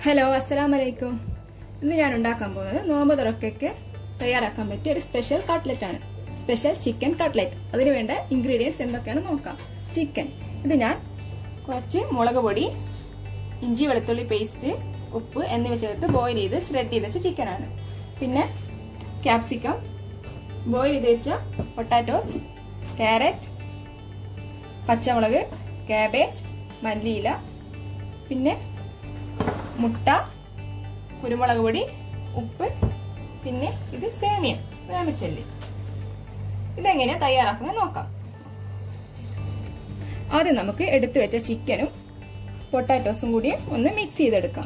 hello അസ്സലാം വലൈക്കും ഇന്ന് ഞാൻ ഉണ്ടാക്കാൻ പോകുന്നത് നോമ്പ് തുറക്കൊക്കെ തയ്യാറാക്കാൻ പറ്റിയ ഒരു സ്പെഷ്യൽ കട്ട്ലറ്റ് ആണ് സ്പെഷ്യൽ ചിക്കൻ കട്ട്ലറ്റ് അതിന് വേണ്ട ഇൻഗ്രീഡിയൻസ് എന്തൊക്കെയാണ് നോക്കാം ചിക്കൻ ഇത് ഞാൻ കുറച്ച് മുളക് പൊടി ഇഞ്ചി വെളുത്തുള്ളി പേസ്റ്റ് ഉപ്പ് എന്നിവ ചേർത്ത് ബോയിൽ ചെയ്ത് സ്പ്രെഡ് ചെയ്ത് വെച്ച ചിക്കനാണ് പിന്നെ ക്യാപ്സിക്കം ബോയിൽ ചെയ്ത് വെച്ച പൊട്ടാറ്റോസ് ക്യാരറ്റ് പച്ചമുളക് കാബേജ് മല്ലിയില പിന്നെ മുട്ട കുരുമുളക് പൊടി ഉപ്പ് പിന്നെ ഇത് സേമിയ വേമിച്ചല്ലി ഇതെങ്ങനെയാ തയ്യാറാക്കുന്നത് നോക്കാം ആദ്യം നമുക്ക് എടുത്തു വെച്ച ചിക്കനും പൊട്ടാറ്റോസും കൂടി ഒന്ന് മിക്സ് ചെയ്തെടുക്കാം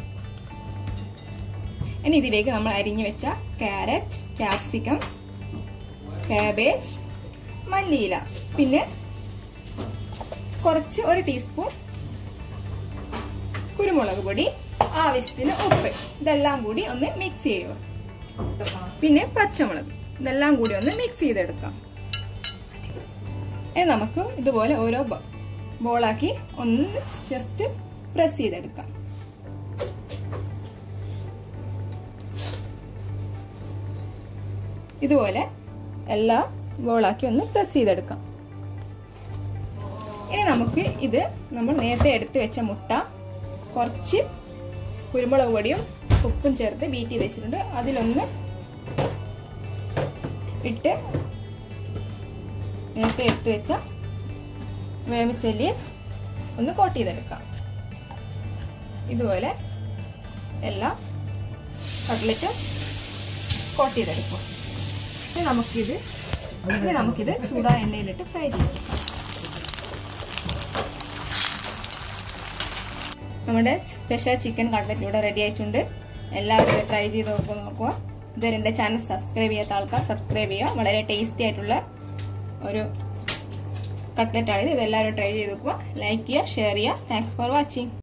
ഇനി ഇതിലേക്ക് നമ്മൾ അരിഞ്ഞു വെച്ച ക്യാരറ്റ് ക്യാപ്സിക്കം കാബേജ് മല്ലിയില പിന്നെ കുറച്ച് ഒരു ടീസ്പൂൺ കുരുമുളക് പൊടി ആവശ്യത്തിന് ഉപ്പ് ഇതെല്ലാം കൂടി ഒന്ന് മിക്സ് ചെയ്യുക പിന്നെ പച്ചമുളക് ഇതെല്ലാം കൂടി ഒന്ന് മിക്സ് ചെയ്തെടുക്കാം ഇനി നമുക്ക് ഇതുപോലെ ഓരോ ബോളാക്കി ഒന്ന് ജസ്റ്റ് പ്രസ് ചെയ്തെടുക്കാം ഇതുപോലെ എല്ലാ ബോളാക്കി ഒന്ന് പ്രസ് ചെയ്തെടുക്കാം ഇനി നമുക്ക് ഇത് നമ്മൾ നേരത്തെ എടുത്തു വെച്ച മുട്ട കുറച്ച് കുരുമുളക് പൊടിയും ഉപ്പും ചേർത്ത് ബീറ്റ് ചെയ്ത് വെച്ചിട്ടുണ്ട് അതിലൊന്ന് ഇട്ട് നേരത്തെ എടുത്തു വെച്ച വേമിച്ചല്ലി ഒന്ന് കോട്ട് ചെയ്തെടുക്കാം ഇതുപോലെ എല്ലാം കട്ട്ലറ്റും കോട്ട് ചെയ്തെടുക്കും ഇനി നമുക്കിത് ഇനി നമുക്കിത് ചൂടായ എണ്ണയിലിട്ട് ഫ്രൈ ചെയ്തെടുക്കാം നമ്മുടെ സ്പെഷ്യൽ ചിക്കൻ കട്ട്ലറ്റ് ഇവിടെ റെഡി ആയിട്ടുണ്ട് എല്ലാവരും ട്രൈ ചെയ്ത് നോക്കുക നോക്കുക ഇതുവരെ എൻ്റെ ചാനൽ സബ്സ്ക്രൈബ് ചെയ്യാത്ത ആൾക്കാർ സബ്സ്ക്രൈബ് ചെയ്യുക വളരെ ടേസ്റ്റി ആയിട്ടുള്ള ഒരു കട്ട്ലറ്റ് ആണിത് ഇതെല്ലാവരും ട്രൈ ചെയ്ത് നോക്കുക ലൈക്ക് ചെയ്യുക ഷെയർ ചെയ്യുക താങ്ക്സ് ഫോർ വാച്ചിങ്